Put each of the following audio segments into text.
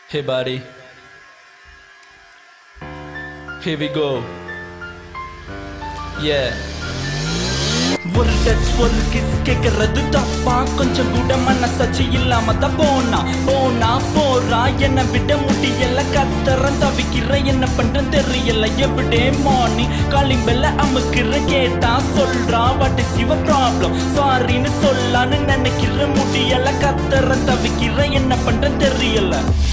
Hey, buddy. Here we go. Yeah. ஒரு touch ஒரு kiss கேக்குறது தப்பா கொஞ்சம் கூட மனசாட்சி இல்லாம தான் போனா போனா போறா என்ன விட முடியல கத்தறன் தவிக்கிற என்ன பண்றேன் தெரியல எவ்ரிடே மார்னிங் காலிங் பெல்ல அமுக்குற கேட்டா சொல்றா வாட் இஸ் யுவர் ப்ராப்ளம் சாரின்னு சொல்லான்னு நினைக்கிற முடியல கத்தறன் தவிக்கிற என்ன பண்றேன் தெரியல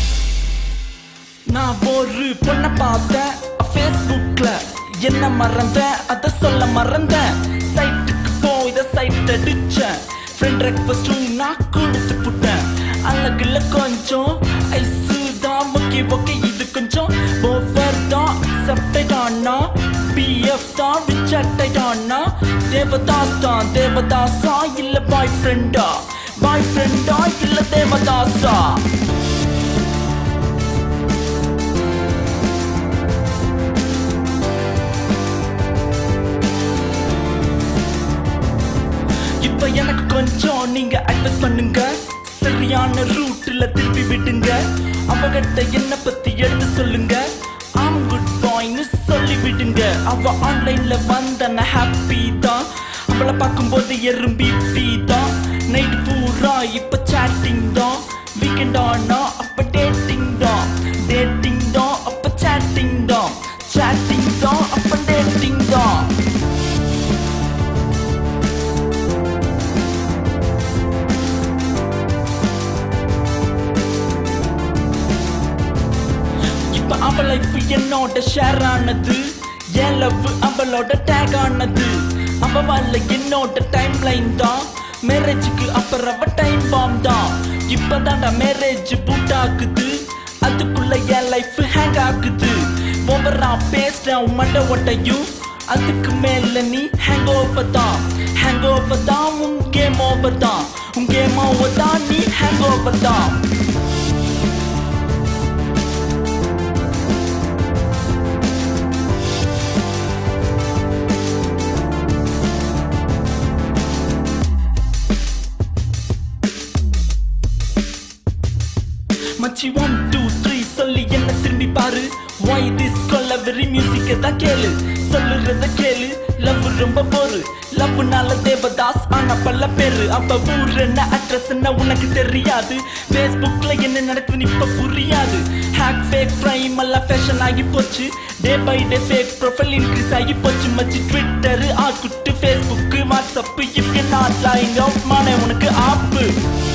நான் ஒரு பொண்ணை பார்த்தேன் ஃபேஸ்புக்ல என்ன மறந்தேன் அத சொல்ல மறந்தேன் சைட்டுக்கு போய் இத சைட் அடிச்சேன் ஃப்ரெண்ட் ரெக்வஸ்டும் நான் கொடுத்து புட்டேன் அழகுல கொஞ்சம் ஐசு தான் ஓகே ஓகே இது கொஞ்சம் ஓவர் தான் அக்செப்டட் ஆனா பிஎஃப் தான் ரிஜெக்டட் ஆனா தேவதாஸ் தான் தேவதாசா இல்ல பாய் ஃப்ரெண்டா பாய் ஃப்ரெண்டா இல்ல தேவதாசா இப்ப எனக்கு கொஞ்சம் நீங்க அட்வைஸ் பண்ணுங்க சரியான ரூட்ல திருப்பி விடுங்க அவகிட்ட என்ன பத்தி எடுத்து சொல்லுங்க ஆம் குட் பாய்னு சொல்லி விடுங்க அவ ஆன்லைன்ல வந்த ஹாப்பி தான் அவளை பார்க்கும்போது எறும் பிபி தான் நைட் பூரா இப்ப சாட்டிங் தான் வீக்கெண்ட் ஆனா அப்ப டேட்டிங் தான் டேட்டிங் தான் அப்ப சாட்டிங் தான் சாட்டிங் தான் அப்ப டேட்டிங் தான் இப்ப அவ லைஃப் என்னோட ஷேர் ஆனது என் லவ் அவளோட டேக் ஆனது அவ வாழ்ல என்னோட டைம் லைன் தான் மேரேஜுக்கு அப்புறம் அவ டைம் பாம் தான் இப்பதான்டா மேரேஜ் பூட் ஆகுது அதுக்குள்ள என் லைஃப் ஹேங் ஆகுது ஓவரா பேசுறேன் மண்ட ஒட்டையும் அதுக்கு மேல நீ ஹேங் ஓவர் தான் ஹேங் ஓவர் தான் உன் கேம் ஓவர் தான் உன் கேம் ஓவர் தான் நீ ஹேங் ஓவர் தான் மச்சி ஒன் டூ த்ரீ சொல்லி என்ன திரும்பி பாரு ஒய் திஸ் கொல்ல வெறி மியூசிக்க தான் கேளு சொல்லுறத கேளு லவ் ரொம்ப போரு லவ்னால தேவதாஸ் ஆன பல பேரு அப்ப ஊர் என்ன அட்ரஸ் என்ன உனக்கு தெரியாது ஃபேஸ்புக்ல என்ன நடக்குதுன்னு இப்ப புரியாது ஹேக் ஃபேக் ப்ரைம் எல்லாம் ஃபேஷன் ஆகி போச்சு day by day fake profile increase ஆகி போச்சு மச்சி Twitter Orkut Facebook WhatsApp if you not lying out மானே உனக்கு ஆப்பு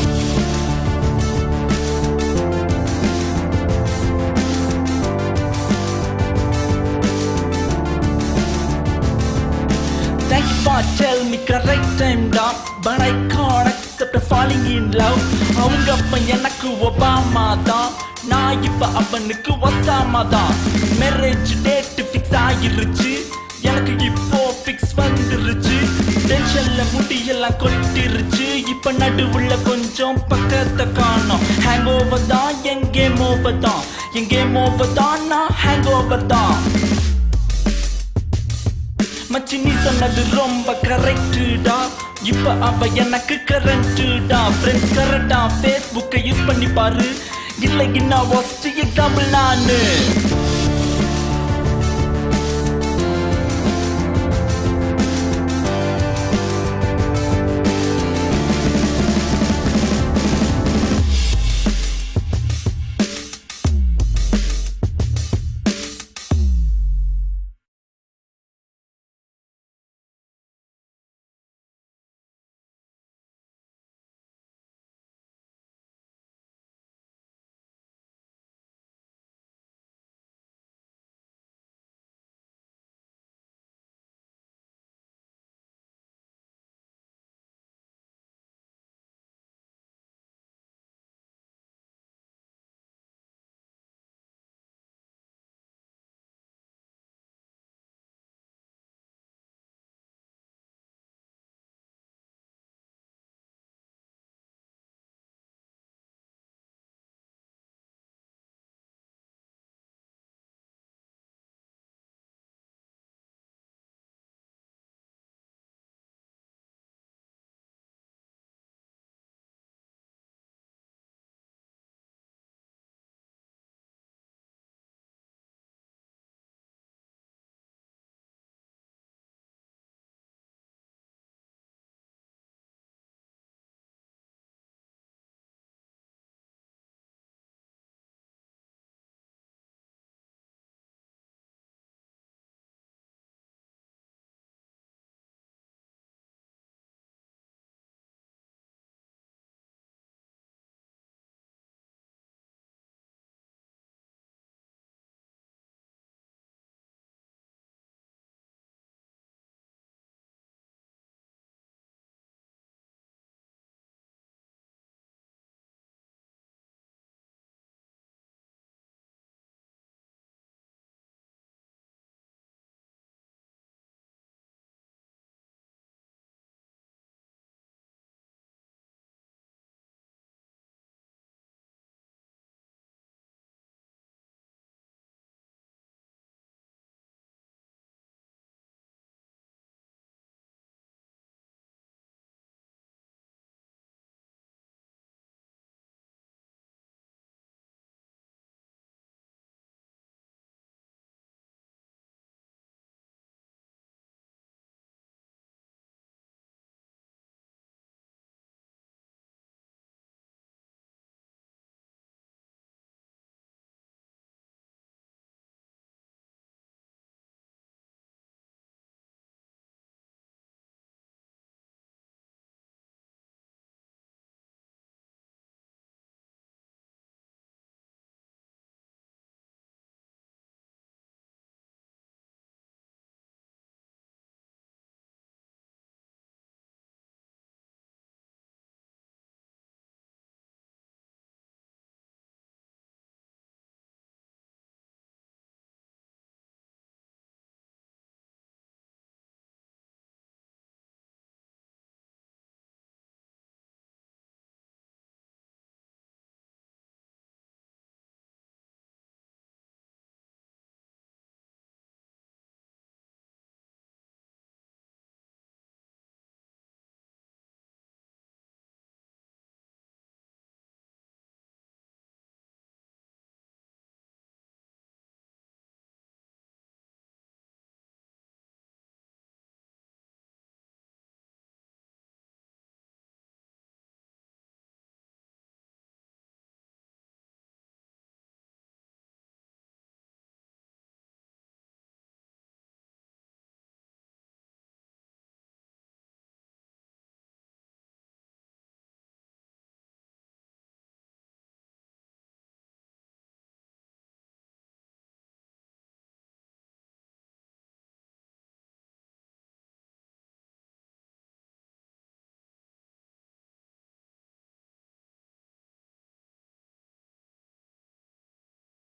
Thank you for tell me correct time down But I can't accept falling in love அவங்க அப்ப எனக்கு ஒபாமா தான் நான் இப்ப அவனுக்கு ஒசாமா தான் மேரேஜ் டேட் ஃபிக்ஸ் ஆகிருச்சு எனக்கு இப்போ ஃபிக்ஸ் வந்துருச்சு டென்ஷன்ல முடியெல்லாம் கொட்டிருச்சு இப்ப நடுவுல கொஞ்சம் பக்கத்தை காணோம் ஹேங் ஓவர் தான் என் கேம் ஓவர் தான் என் கேம் ஓவர் தான் நான் ஹேங் ஓவர் தான் மச்சி நீ சொன்னது ரொம்ப கரெக்டுடா இப்ப அவ எனக்கு கரண்ட்டுடா ஃப்ரெண்ட்ஸ் கரெக்டா ஃபேஸ்புக்கை யூஸ் பண்ணி பாரு இல்லை இன்னும் ஒஸ்ட் எக்ஸாம்பிள் நானு